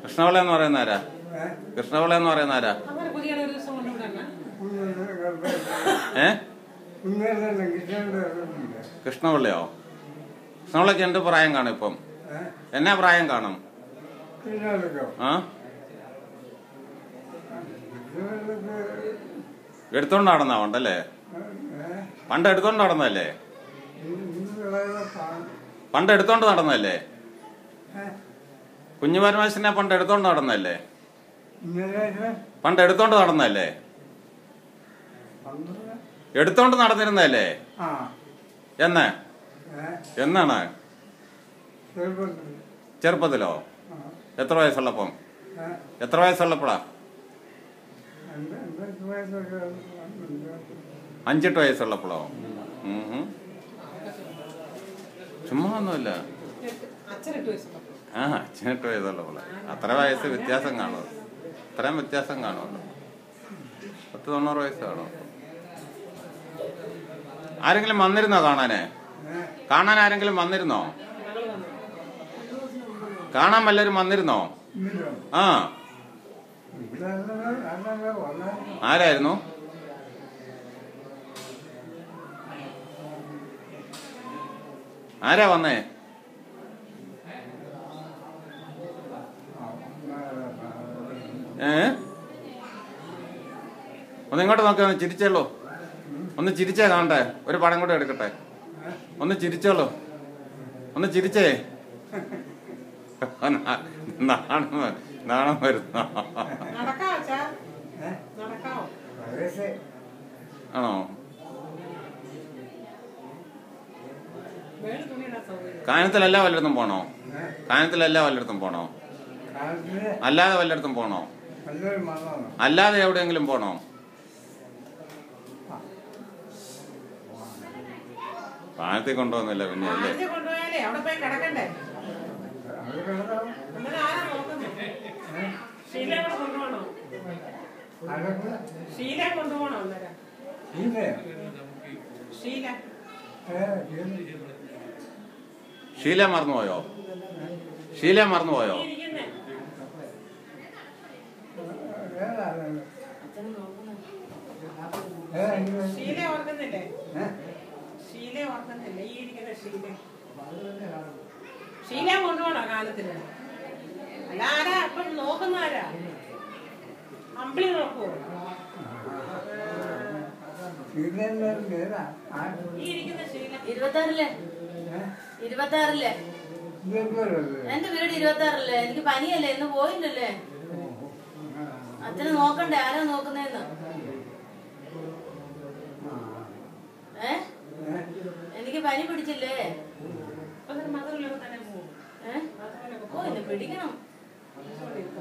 കൃഷ്ണപിള്ള എന്ന് പറയുന്ന ആരാ കൃഷ്ണപിള്ള എന്ന് പറയുന്ന ആരാ അങ്ങനെ പുതിയ ഒരു ദിവസം കൊണ്ടുവിടണം ഏ ഇന്നലെ കിട്ടേണ്ട കൃഷ്ണപിള്ളയോ കൃഷ്ണപിള്ളക്ക് എന്ത് പ്രായം കാണും ഇപ്പം എന്നാ പ്രായം കാണും കിട്ടാനൊക്കെ ആ എടുത്തോണ്ട് നടന്നാ ഉണ്ടല്ലേ പണ്ട് എടുത്തോണ്ട് നടന്നല്ലേ പണ്ട് എടുത്തോണ്ട് നടന്നല്ലേ കുഞ്ഞു പരമേശ്വരനെ പണ്ട് എടുത്തോണ്ട് നടന്നല്ലേ ഇന്നലെ പണ്ട് എടുത്തോണ്ട് നടന്നല്ലേ എടുത്തോണ്ട് നടന്നിരുന്നല്ലേ ആ എന്ന് ഏ എന്നാണ് ചെറുപ്പത്തിൽ ചെറുപ്പത്തിലോ ആ എത്ര വയസ്സുള്ളപ്പം ഏ എത്ര വയസ്സുള്ളപ്പോഴാ എൻ്റെ എൻ്റെ വയസ്സൊക്കെ അഞ്ചെട്ട് വയസ്സുള്ളപ്പോഴോ ഉം ഉം. ചുമ്മാ ഒന്നുമില്ല അച്ഛനെട്ട് വയസ്സുള്ളപ്പോൾ ആ അഞ്ചെട്ട് വയസ്സുള്ളപ്പോഴാ അത്ര വയസ്സ് വ്യത്യാസം കാണുമോ അത്രയും വ്യത്യാസം കാണുമല്ലോ പത്ത് തൊണ്ണൂറ് വയസ്സ് കാണും ആരെങ്കിലും വന്നിരുന്നോ കാണാന് ഏ കാണാൻ ആരെങ്കിലും വന്നിരുന്നോ ഞങ്ങൾ വന്നു കാണാൻ വല്ലവരും വന്നിരുന്നോ ഇന്നില്ലോ ആ ഇവിടെ അന്നേ വന്നാൽ ആരായിരുന്നു ആരാ വന്നേ ഏ ഒന്ന് ഇങ്ങോട്ട് നോക്കി ഒന്ന് ചിരിച്ചോളൂ ഒന്ന് ചിരിച്ചേ കാണട്ടെ ഒരു പടം കൂടെ എടുക്കട്ടെ ഒന്ന് ചിരിച്ചോളൂ ഒന്ന് ചിരിച്ചേ നാണം വ- നാണം വരുന്ന നടക്കാവോ അച്ഛാ ഏ നടക്കാവോ വയസ്സ് ആണോ വേറെ തുണിയിടാൻ സൗകര്യം കാനത്തിലല്ല വല്ലയിടത്തും പോണോ ഏ കാനത്തിലല്ല വല്ലയിടത്തും പോണോ കാലത്തിന് അല്ലാതെ വല്ലയിടത്തും പോണോ നല്ലൊരു മണ്ണാണ് അല്ലാതെ എവിടെയെങ്കിലും പോണോ കാനത്തിൽ കൊണ്ടുവന്നില്ല പിന്നെ അല്ലേ ആദ്യം കൊണ്ടുപോയാലേ അവിടെ പോയി കിടക്കണ്ടേ അത് കിടക്കാം അങ്ങനെ ആരാ നോക്കുന്നത് ഷീലയെ കൂടെ കൊണ്ടുപോകണോ അതൊക്കെ ഷീലയെ കൊണ്ടുപോകണോ അന്നേരം ഇല്ലേ ഷീല ഏ ഇല്ല. ഷീല മറന്നുപോയോ ഷീല മറന്നുപോയോ ഈ ഇരിക്കുന്നേ ഏതാ അത്? ഏ, ഇങ്ങനെ. ഷീല ഓർക്കുന്നില്ലേ ഏ? ഷീല ഓർക്കുന്നില്ലേ ഈ ഇരിക്കുന്ന ഷീല ഷീല കൊണ്ടുപോകണോ കാലത്തിന് അല്ല ആരാ അപ്പം നോക്കുന്ന ആരാ അമ്പിളി നോക്കുവോ ഇതിന്റെ പേരാ? ആ, ഈ ഇരിക്കുന്ന ഷീല ഇരുപത്താറില്ലേ ഏ? ഇരുപത്താറില്ലേ ഇതെന്തൊരു ഇത്? എന്റെ വീട് ഇരുപത്താറില്ലേ എനിക്ക് പനിയല്ലേ ഇന്ന് പോയില്ലല്ലേ അച്ഛനെ നോക്കണ്ടേ ആരാ നോക്കുന്നേന്ന് ഏ ഏ? എനിക്ക് പനി പിടിച്ചില്ലേ അപ്പൊ മധുരയിലൊക്കെ തന്നെ പോകും ഏ ഓ എന്നെ പിടിക്കണം